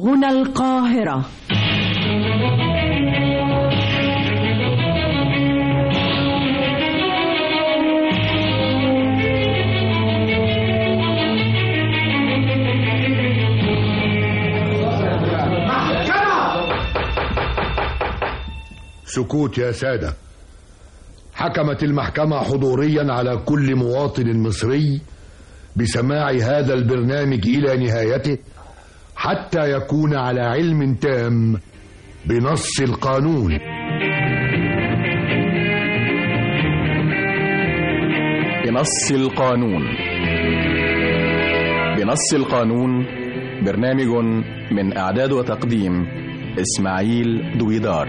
هنا القاهرة سكوت يا سادة حكمت المحكمة حضوريا على كل مواطن مصري بسماع هذا البرنامج إلى نهايته حتى يكون على علم تام بنص القانون بنص القانون بنص القانون برنامج من إعداد وتقديم إسماعيل دويدار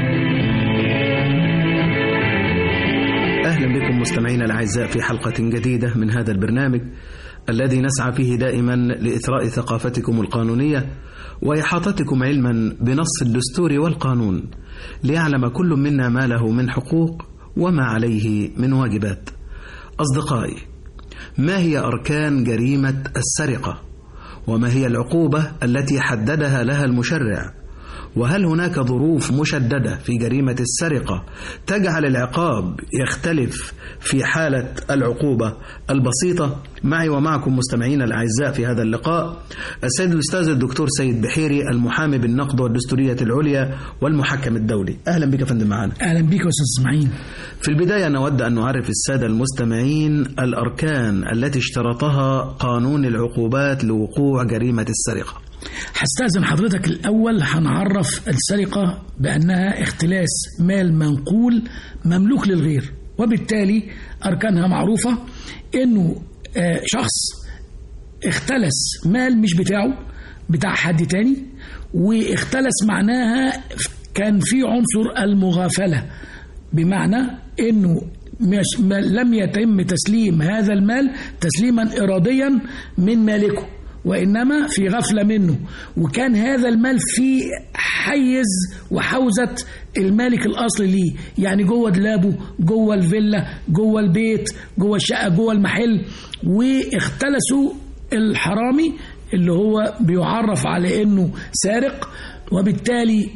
أهلا بكم مستمعينا الأعزاء في حلقة جديدة من هذا البرنامج الذي نسعى فيه دائما لإثراء ثقافتكم القانونية وإحاطتكم علما بنص الدستور والقانون ليعلم كل منا ما له من حقوق وما عليه من واجبات أصدقائي ما هي أركان جريمة السرقة وما هي العقوبة التي حددها لها المشرع وهل هناك ظروف مشددة في جريمة السرقة تجعل العقاب يختلف في حالة العقوبة البسيطة معي ومعكم مستمعينا الأعزاء في هذا اللقاء السيد الأستاذ الدكتور سيد بحيري المحامي بالنقد والدستورية العليا والمحكم الدولي أهلا بك يا فندم معنا اهلا بك يا استاذ اسماعيل في البداية نود أن نعرف السادة المستمعين الأركان التي اشترطها قانون العقوبات لوقوع جريمة السرقة هستأذن حضرتك الأول هنعرف السرقة بأنها اختلاس مال منقول مملوك للغير وبالتالي أركانها معروفة إنه آه، شخص اختلس مال مش بتاعه بتاع حد تاني واختلس معناها كان في عنصر المغافلة بمعنى انه مش ما لم يتم تسليم هذا المال تسليما اراديا من مالكه وانما في غفله منه وكان هذا المال في حيز وحوزه المالك الاصلي ليه يعني جوه دلابه جوه الفيلا جوه البيت جوه الشقه جوه المحل واختلسوا الحرامي اللي هو بيعرف على انه سارق وبالتالي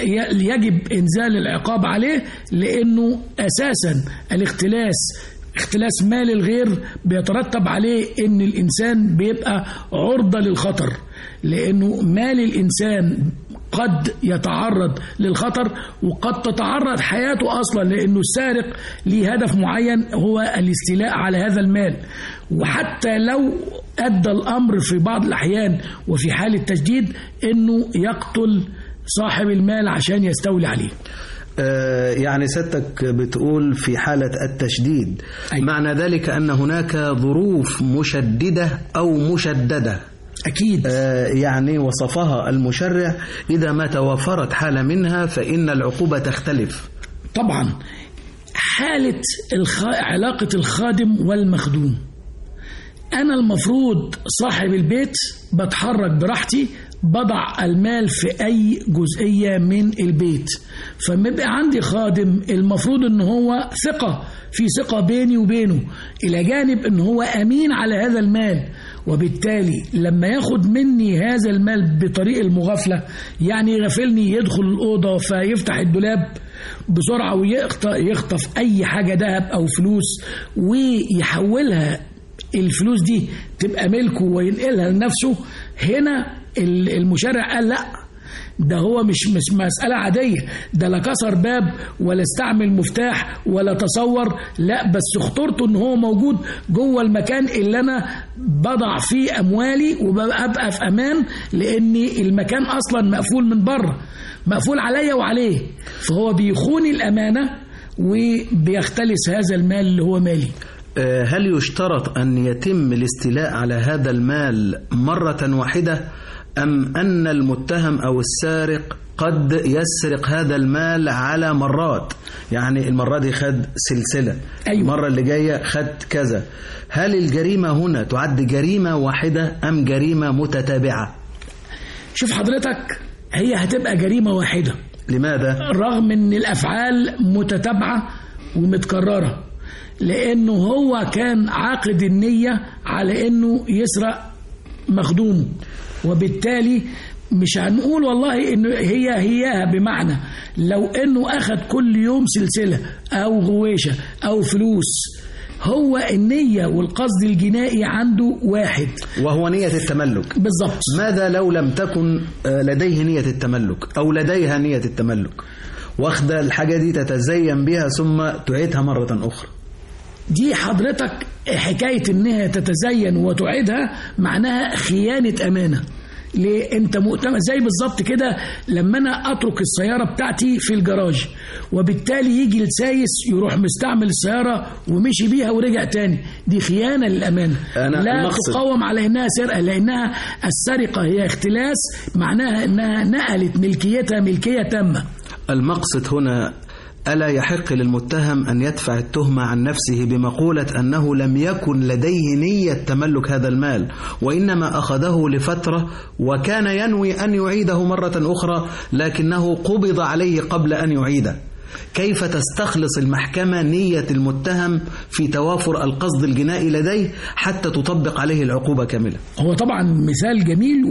يجب انزال العقاب عليه لانه اساسا الاختلاس اختلاس مال الغير بيترتب عليه ان الانسان بيبقى عرضه للخطر لانه مال الانسان قد يتعرض للخطر وقد تتعرض حياته اصلا لانه السارق ليه هدف معين هو الاستيلاء على هذا المال وحتى لو ادى الامر في بعض الاحيان وفي حال التجديد انه يقتل صاحب المال عشان يستولي عليه آه، يعني سيادتك بتقول في حالة التشديد أيوة. معنى ذلك أن هناك ظروف مشددة أو مشددة اكيد آه، يعني وصفها المشرع إذا ما توفرت حالة منها فإن العقوبة تختلف طبعا حالة الخ... علاقة الخادم والمخدوم أنا المفروض صاحب البيت بتحرك براحتي بضع المال في أي جزئية من البيت فما يبقى عندي خادم المفروض إن هو ثقة في ثقة بيني وبينه إلى جانب إن هو أمين على هذا المال وبالتالي لما ياخد مني هذا المال بطريق المغافلة يعني يغفلني يدخل الأوضة فيفتح الدولاب بسرعة ويخطف يخطف أي حاجة ذهب أو فلوس ويحولها الفلوس دي تبقى ملكه وينقلها لنفسه هنا المشرع قال لا ده هو مش مش مسألة عادية ده لا كسر باب ولا استعمل مفتاح ولا تصور لا بس خطورته ان هو موجود جوه المكان اللي انا بضع فيه اموالي وببقى في امان لان المكان اصلا مقفول من بره مقفول عليا وعليه فهو بيخون الامانة وبيختلس هذا المال اللي هو مالي آه، هل يشترط أن يتم الاستيلاء على هذا المال مرة واحدة أم أن المتهم أو السارق قد يسرق هذا المال على مرات يعني المرة دي خد سلسلة أيوة. المرة اللي جاية خد كذا هل الجريمة هنا تعد جريمة واحدة أم جريمة متتابعة شوف حضرتك هي هتبقى جريمة واحدة لماذا؟ رغم ان الافعال متتابعه ومتكرره لانه هو كان عاقد النيه على انه يسرق مخدومه وبالتالي مش هنقول والله انه هي هياها بمعنى لو انه اخذ كل يوم سلسله او غويشه او فلوس هو النيه والقصد الجنائي عنده واحد وهو نية التملك بالظبط ماذا لو لم تكن آه، لديه نية التملك أو لديها نية التملك واخدة الحاجة دي تتزين بها ثم تعيدها مرة أخرى دي حضرتك حكاية انها تتزين وتعيدها معناها خيانة امانة ليه انت مؤتمن زي بالظبط كده لما انا اترك السياره بتاعتي في الجراج وبالتالي يجي السايس يروح مستعمل السياره ومشي بيها ورجع تاني دي خيانه للامانه أنا لا المقصد- تقاوم على انها سرقه لانها السرقه هي اختلاس معناها انها نقلت ملكيتها ملكيه تامه المقصد هنا ألا يحق للمتهم أن يدفع التهمة عن نفسه بمقولة أنه لم يكن لديه نية تملك هذا المال وإنما أخذه لفترة وكان ينوي أن يعيده مرة أخرى لكنه قبض عليه قبل أن يعيده كيف تستخلص المحكمة نية المتهم في توافر القصد الجنائي لديه حتى تطبق عليه العقوبة كاملة هو طبعا مثال جميل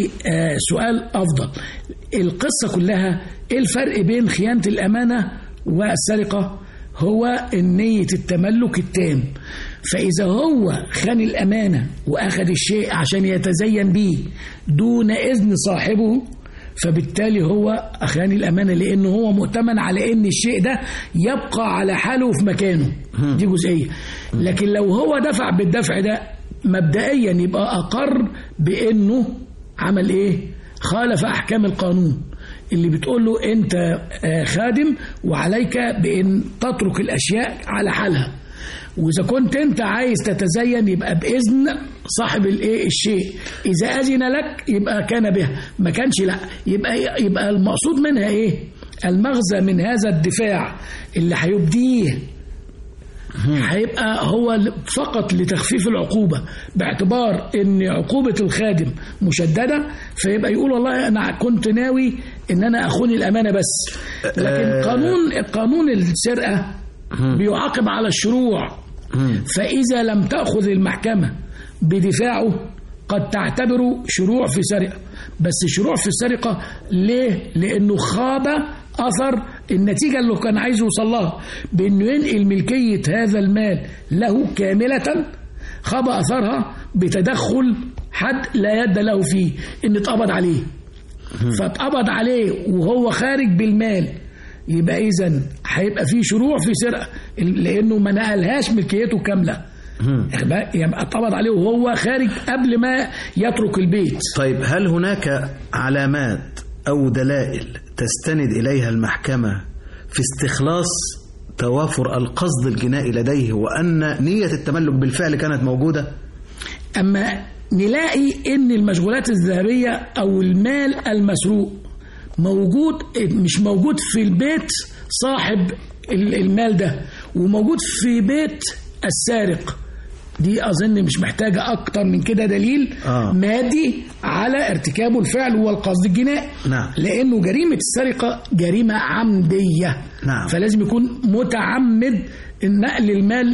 وسؤال افضل القصه كلها ايه الفرق بين خيانه الامانه والسرقه هو نيه التملك التام فاذا هو خان الامانه واخذ الشيء عشان يتزين به دون اذن صاحبه فبالتالي هو أخاني الأمانة لأنه هو مؤتمن على أن الشيء ده يبقى على حاله في مكانه دي جزئية لكن لو هو دفع بالدفع ده مبدئيا يبقى أقر بأنه عمل إيه خالف أحكام القانون اللي بتقول له أنت آه، خادم وعليك بأن تترك الأشياء على حالها واذا كنت انت عايز تتزين يبقى باذن صاحب الايه الشيء اذا اذن لك يبقى كان بها ما كانش لا يبقى يبقى المقصود منها ايه المغزى من هذا الدفاع اللي هيبديه هيبقى هو فقط لتخفيف العقوبة باعتبار ان عقوبة الخادم مشددة فيبقى يقول والله انا كنت ناوي ان انا اخوني الامانة بس لكن قانون قانون السرقة بيعاقب على الشروع فإذا لم تأخذ المحكمة بدفاعه قد تعتبره شروع في سرقة بس شروع في السرقة ليه؟ لأنه خاب أثر النتيجة اللي كان عايز يوصل لها بأنه ينقل ملكية هذا المال له كاملة خاب أثرها بتدخل حد لا يد له فيه إن اتقبض عليه فاتقبض عليه وهو خارج بالمال يبقى اذا هيبقى في شروع في سرقه لانه ما نقلهاش ملكيته كامله يبقى اتقبض عليه وهو خارج قبل ما يترك البيت طيب هل هناك علامات أو دلائل تستند إليها المحكمة في استخلاص توافر القصد الجنائي لديه وأن نية التملك بالفعل كانت موجودة اما نلاقي ان المشغولات الذهبيه او المال المسروق موجود مش موجود في البيت صاحب ال- المال ده وموجود في بيت السارق دي اظن مش محتاجه اكتر من كده دليل آه. مادي على ارتكابه الفعل والقصد الجنائي نعم. لانه جريمه السرقه جريمه عمديه نعم. فلازم يكون متعمد نقل المال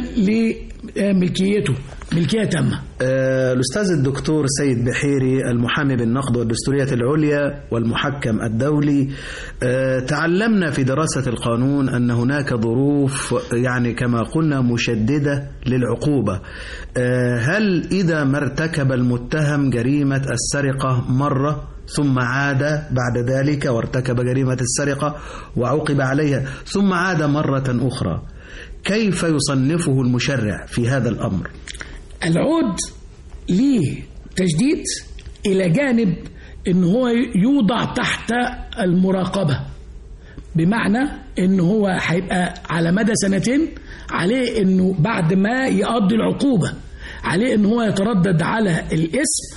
لملكيته ملكيه تامه آه، الأستاذ الدكتور سيد بحيري المحامي بالنقد والدستورية العليا والمحكم الدولي آه، تعلمنا في دراسة القانون أن هناك ظروف يعني كما قلنا مشددة للعقوبة آه، هل إذا ما ارتكب المتهم جريمة السرقة مرة ثم عاد بعد ذلك وارتكب جريمة السرقة وعوقب عليها ثم عاد مرة أخرى كيف يصنفه المشرع في هذا الأمر؟ العود ليه تجديد إلى جانب إن هو يوضع تحت المراقبة بمعنى إن هو هيبقى على مدى سنتين عليه إنه بعد ما يقضي العقوبة عليه إن هو يتردد على الاسم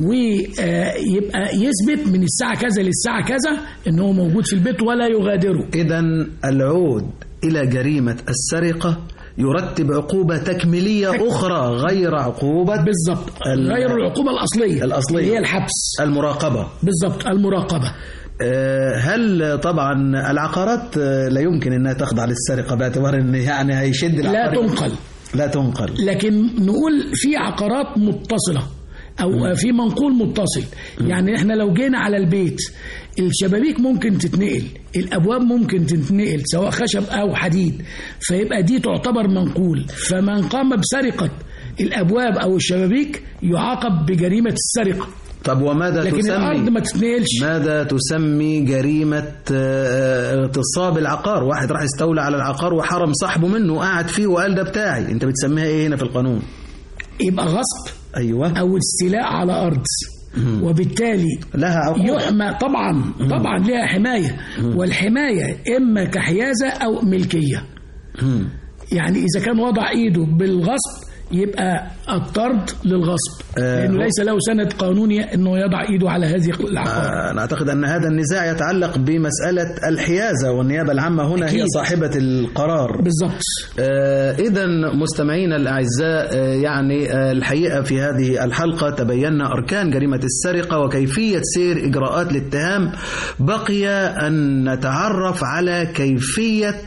ويبقى يثبت من الساعة كذا للساعة كذا إن هو موجود في البيت ولا يغادره إذا العود إلى جريمة السرقة يرتب عقوبة تكميلية أخرى غير عقوبة بالظبط ال- غير العقوبة الأصلية الأصلية. اللي هي الحبس المراقبة بالظبط المراقبة آه، هل طبعا العقارات آه، لا يمكن انها تخضع للسرقه باعتبار ان يعني هيشد لا العقار تنقل لا تنقل لكن نقول في عقارات متصلة او في منقول متصل يعني احنا لو جينا على البيت الشبابيك ممكن تتنقل الابواب ممكن تتنقل سواء خشب او حديد فيبقى دي تعتبر منقول فمن قام بسرقه الابواب او الشبابيك يعاقب بجريمه السرقه طب وماذا لكن تسمي الارض ما تتنقلش ماذا تسمي جريمة آه، اغتصاب العقار واحد راح يستولى على العقار وحرم صاحبه منه قاعد فيه وقال ده بتاعي انت بتسميها ايه هنا في القانون يبقى غصب ايوه او استيلاء على ارض وبالتالي لها عقوبة يحمى طبعا طبعا لها حمايه والحمايه اما كحيازه او ملكيه مم. يعني اذا كان وضع ايده بالغصب يبقى الطرد للغصب آه، لانه هو- ليس له سند قانوني انه يضع ايده على هذه العقار آه، أنا أعتقد أن هذا النزاع يتعلق بمسألة الحيازة والنيابة العامة هنا هي أكيد. صاحبة القرار بالضبط إذا مستمعينا الأعزاء آه، يعني آه، الحقيقة في هذه الحلقة تبينا أركان جريمة السرقة وكيفية سير إجراءات الاتهام بقي أن نتعرف على كيفية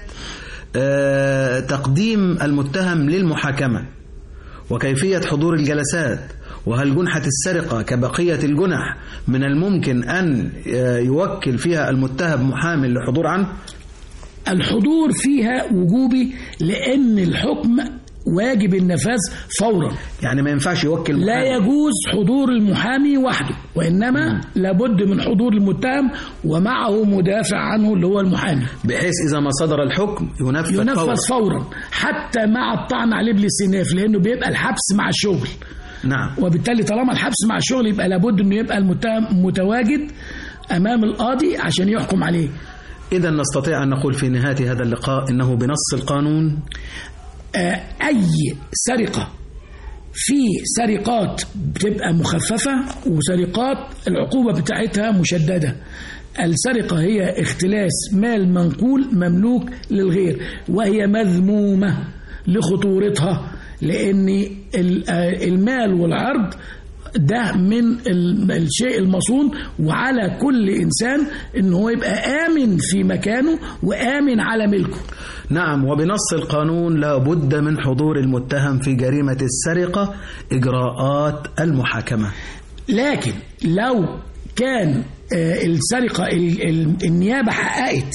آه، تقديم المتهم للمحاكمة وكيفية حضور الجلسات وهل جنحة السرقة كبقية الجنح من الممكن أن آه، يوكل فيها المتهم محامٍ للحضور عنه الحضور فيها وجوبي لان الحكم واجب النفاذ فورا يعني ما ينفعش يوكل لا محامي. يجوز حضور المحامي وحده وانما لابد من حضور المتهم ومعه مدافع عنه اللي هو المحامي بحيث إذا ما صدر الحكم ينفذ, فورا. ينفذ فورا حتى مع الطعن عليه بالاستئناف لانه بيبقى الحبس مع الشغل نعم وبالتالي طالما الحبس مع الشغل يبقى لابد انه يبقى المتهم متواجد امام القاضي عشان يحكم عليه إذا نستطيع أن نقول في نهاية هذا اللقاء إنه بنص القانون آه، اي سرقه في سرقات بتبقى مخففه وسرقات العقوبه بتاعتها مشدده السرقه هي اختلاس مال منقول مملوك للغير وهي مذمومه لخطورتها لان ال- آه، المال والعرض ده من ال- الشيء المصون وعلى كل انسان ان هو يبقى امن في مكانه وامن على ملكه نعم وبنص القانون لا بد من حضور المتهم في جريمة السرقة إجراءات المحاكمة لكن لو كان آه، السرقة ال- ال- النيابة حققت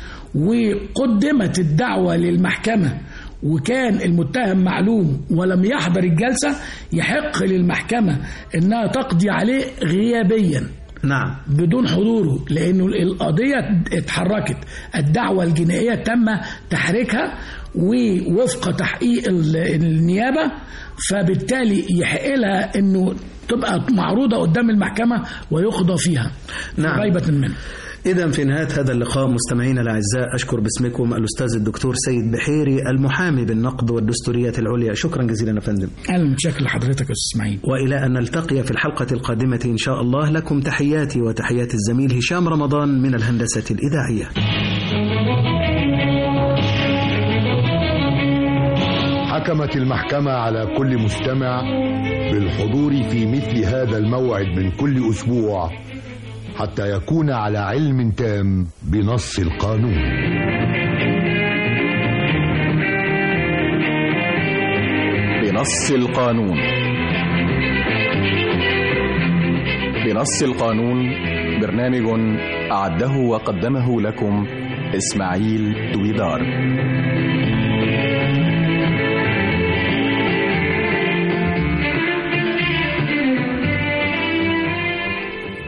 وقدمت الدعوة للمحكمة وكان المتهم معلوم ولم يحضر الجلسة يحق للمحكمة انها تقضي عليه غيابيا نعم بدون حضوره لانه القضيه اتحركت الدعوه الجنائيه تم تحريكها ووفق تحقيق ال- النيابه فبالتالي يحق لها انه تبقى معروضه قدام المحكمه ويقضى فيها نعم. غيبه منه إذا في نهاية هذا اللقاء مستمعينا الأعزاء أشكر باسمكم الأستاذ الدكتور سيد بحيري المحامي بالنقد والدستوريات العليا شكرا جزيلا يا فندم اهلا متشكر لحضرتك يا استاذ اسماعيل وإلى أن نلتقي في الحلقة القادمة إن شاء الله لكم تحياتي وتحيات الزميل هشام رمضان من الهندسة الإذاعية حكمت المحكمة على كل مستمع بالحضور في مثل هذا الموعد من كل أسبوع حتى يكون على علم تام بنص القانون بنص القانون بنص القانون برنامج أعده وقدمه لكم إسماعيل دويدار